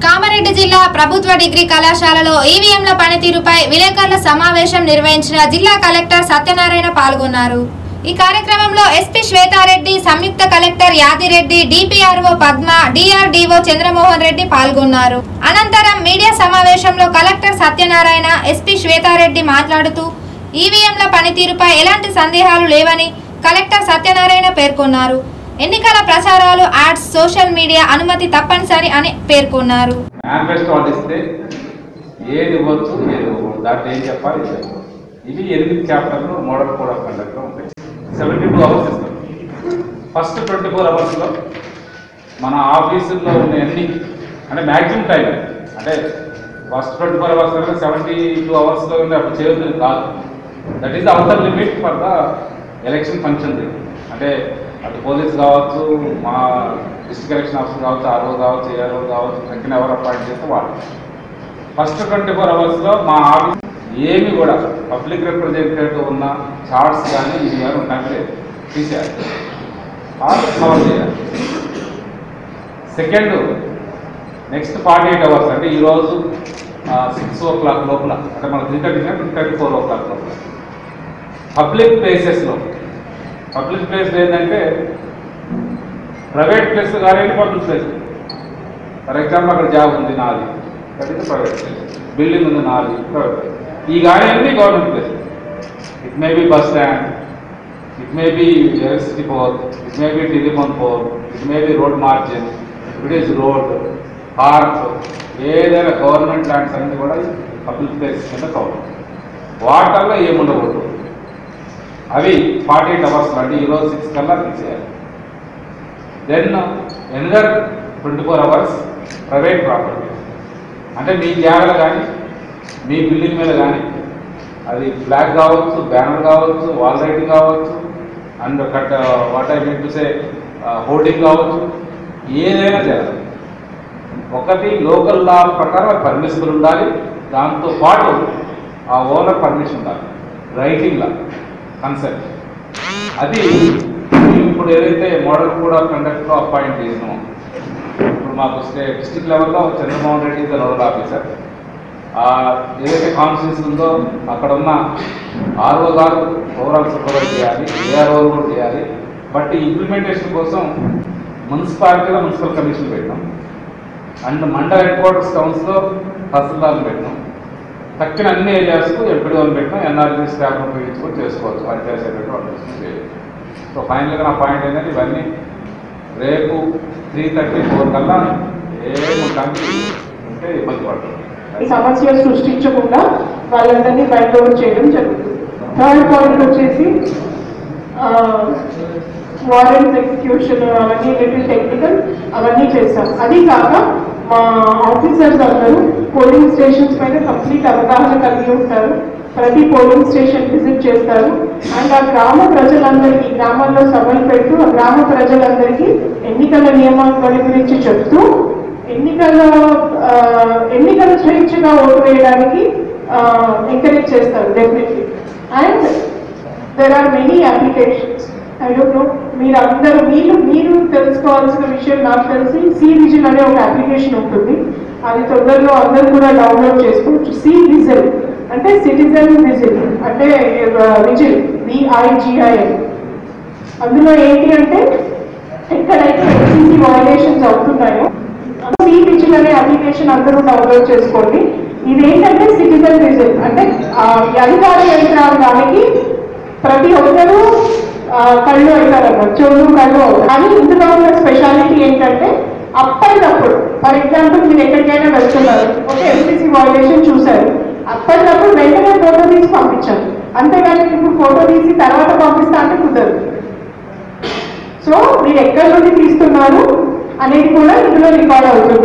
కామారెడ్డి జిల్లా ప్రభుత్వ డిగ్రీ కళాశాలలో ఈవీఎంల పనితీరుపై విలేకరుల సమావేశం నిర్వహించిన జిల్లా కలెక్టర్ సత్యనారాయణ పాల్గొన్నారు ఈ కార్యక్రమంలో ఎస్పీ శ్వేతారెడ్డి సంయుక్త collector Yadi Reddy DPRO Padma DRDO Chandramohan Reddy పాల్గొన్నారు అనంతరం మీడియా సమావేశంలో కలెక్టర్ సత్యనారాయణ ఎస్పీ శ్వేతారెడ్డి మాట్లాడుతూ ఈవీఎంల పనితీరుపై ఎలాంటి సందేహాలు లేవని కలెక్టర్ సత్యనారాయణ పేర్కొన్నారు ఎన్నికల ప్రచారాలు యాడ్స్ సోషల్ మీడియా అనుమతి తప్పనిసరి అని పేర్కొన్నారు మేనిఫెస్టో వాళ్ళు ఇస్తే ఏది ఇవ్వచ్చు ఏది ఇవ్వకూడదు దాంట్లో ఏం చెప్పాలి ఇది చెప్పాలి. ఇవి ఎనిమిది చాప్టర్లు మోడల్ కోడ్ ఆఫ్ కండక్ట్లో ఉంటాయి సెవెంటీ టూ అవర్స్ ఇస్తాం ఫస్ట్ ట్వంటీ ఫోర్ అవర్స్లో మన ఆఫీసుల్లో ఉన్న అన్ని అంటే మ్యాక్సిమం టైం అంటే ఫస్ట్ ట్వంటీ ఫోర్ అవర్స్ కన్నా సెవెంటీ టూ అవర్స్లో ఉండే అప్పుడు చేయొద్దు కాదు that is our limit for the election function అంటే అటు పోలీస్ కావచ్చు మా డిస్ట్రిక్ట్ ఎలక్షన్ ఆఫీసర్ కావచ్చు ఆర్ఓ కావచ్చు ఏఆర్ఓ కావచ్చు సెకండ్ ఎవరు అపాయింట్ చేస్తే వాళ్ళు ఫస్ట్ ట్వంటీ ఫోర్ అవర్స్లో మా ఆఫీస్ ఏమి కూడా పబ్లిక్ రిప్రజెంటేటివ్ ఉన్న చార్ట్స్ కానీ ఇది కానీ ఉన్నట్లే తీసేయాలి ఆర్డర్ కవర్ చేయాలి second next forty eight hours అంటే ఈరోజు సిక్స్ ఓ క్లాక్ లోపల అంటే మన three thirty three thirty four o'clock లోపల పబ్లిక్ ప్లేసెస్లో పబ్లిక్ ప్లేస్ ఏంటంటే ప్రైవేట్ ప్లేస్ కానీ పబ్లిక్ ప్లేస్ ఫర్ ఎగ్జాంపుల్ అక్కడ జాబ్ ఉంది నాది that is private place building ఉంది నాది ప్రైవేట్ ప్లేస్ ఈ గాడి అన్ని government place it may be bus stand it may be electricity pole it may B telephone pole it may be road margin it is road park ఏదైనా government lands అన్ని కూడా public place కింద cover వాటర్లో ఏముండకూడదు అవి forty eight hours అంటే ఈరోజు six కల్లా తీసేయాలి then another twenty four hours private property అంటే మీ జాగాలు కానీ మీ బిల్డింగ్ మీద కానీ అది ఫ్లాగ్ కావచ్చు బ్యానర్ కావచ్చు వాల్ రైటింగ్ కావచ్చు and cut what I mean to say hoarding కావచ్చు ఏదైనా చేయాలి ఒకటి లోకల్ లా ప్రకారం అది పర్మిసిబుల్ ఉండాలి దాంతో పాటు ఆ ఓనర్ పర్మిషన్ ఉండాలి రైటింగ్ లా కన్సెప్ట్ అది మేము ఇప్పుడు ఏదైతే మోడల్ కూడా కండక్ట్లో అపాయింట్ చేసినామో ఇప్పుడు మాకు స్టేట్ డిస్టిక్ లెవెల్లో Chandramohan Reddy is nodal officer ఆ ఏదైతే కాన్స్టిట్యూన్స్ ఉందో అక్కడ ఉన్న ఆర్ఓ గారు ఓవరాల్ సూపర్వైజ్ చేయాలి ఏఆర్ఓ కూడా చేయాలి బట్ ఈ ఇంప్లిమెంటేషన్ కోసం మున్సిపాలిటీలో మున్సిపల్ కమిషన్ పెట్టినాం అండ్ మండల హెడ్ క్వార్టర్స్ టౌన్స్లో తహసీల్దార్లు పెట్టినాం తక్కిన అన్ని ఏరియాస్కు ఎంపీడీఓని పెట్టినాం ఎన్ఆర్జీ స్టాఫ్ ఉపయోగించుకొని చేసుకోవచ్చు పంచాయతీ సెక్రటరీ వాళ్ళు చేసుకోవచ్చు. సో ఫైనల్గా నా పాయింట్ ఏంటంటే ఇవన్నీ రేపు త్రీ థర్టీ ఫోర్ కల్లా ఏముంటానికి ఉంటే ఇబ్బంది పడుతుంది ఈ సమస్య సృష్టించకుండా వాళ్ళందరినీ బయట చేయడం జరుగుతుంది థర్డ్ పాయింట్ వచ్చేసి వారెంట్ ఎగ్జిక్యూషన్ అవన్నీ లిటిల్ టెక్నికల్ అవన్నీ చేస్తాం అది కాక మా ఆఫీసర్స్ అందరూ పోలింగ్ స్టేషన్స్ పైన కంప్లీట్ అవగాహన కలిగి ఉంటారు ప్రతి పోలింగ్ స్టేషన్ విజిట్ చేస్తారు అండ్ ఆ గ్రామ ప్రజలందరికీ గ్రామాల్లో సభలు పెడుతూ ఆ గ్రామ ప్రజలందరికీ ఎన్నికల నియమావళి గురించి చెప్తూ ఎన్నికల ఆ, ఎన్నికల స్వేచ్ఛగా ఓటు వేయడానికి ఎంకరేజ్ చేస్తారు definitely and there are many applications I don't know మీరు అందరూ మీరు మీరు తెలుసుకోవాల్సిన విషయం నాకు తెలిసి సి విజిల్ అనే ఒక అప్లికేషన్ ఉంటుంది అది తొందరలో అందరూ కూడా డౌన్లోడ్ చేసుకోవచ్చు సి విజిల్ అంటే సిటిజన్ విజిల్ అంటే విజిల్ విఐజిఐఎల్ అందులో ఏంటి అంటే ఎక్కడైతే ఎస్సీసీ వయలేషన్స్ అవుతున్నాయో సి విజిల్ అనే అప్లికేషన్ అందరూ డౌన్లోడ్ చేసుకోండి ఇదేంటంటే సిటిజన్ విజిల్ అంటే ఆ, ఈ అధికార యంత్రాంగానికి ప్రతి ఒక్కరూ ఆ, కళ్ళు అవుతారన్నమాట చెవులు కళ్ళు అవుతారు కానీ ఇందులో ఉన్న స్పెషాలిటీ ఏంటంటే అప్పటికప్పుడు ఫర్ ఎగ్జాంపుల్ మీరు ఎక్కడికైనా వెళ్తున్నారు ఒక ఎస్సీసీ వయలేషన్ చూశారు అప్పటికప్పుడు వెంటనే ఫోటో తీసి పంపించారు అంతేగాని ఇప్పుడు ఫోటో తీసి తర్వాత పంపిస్తా అంటే కుదరదు సో మీరు ఎక్కడి నుండి తీస్తున్నారు అనేది కూడా ఇందులో రికార్డ్ అవుతుంది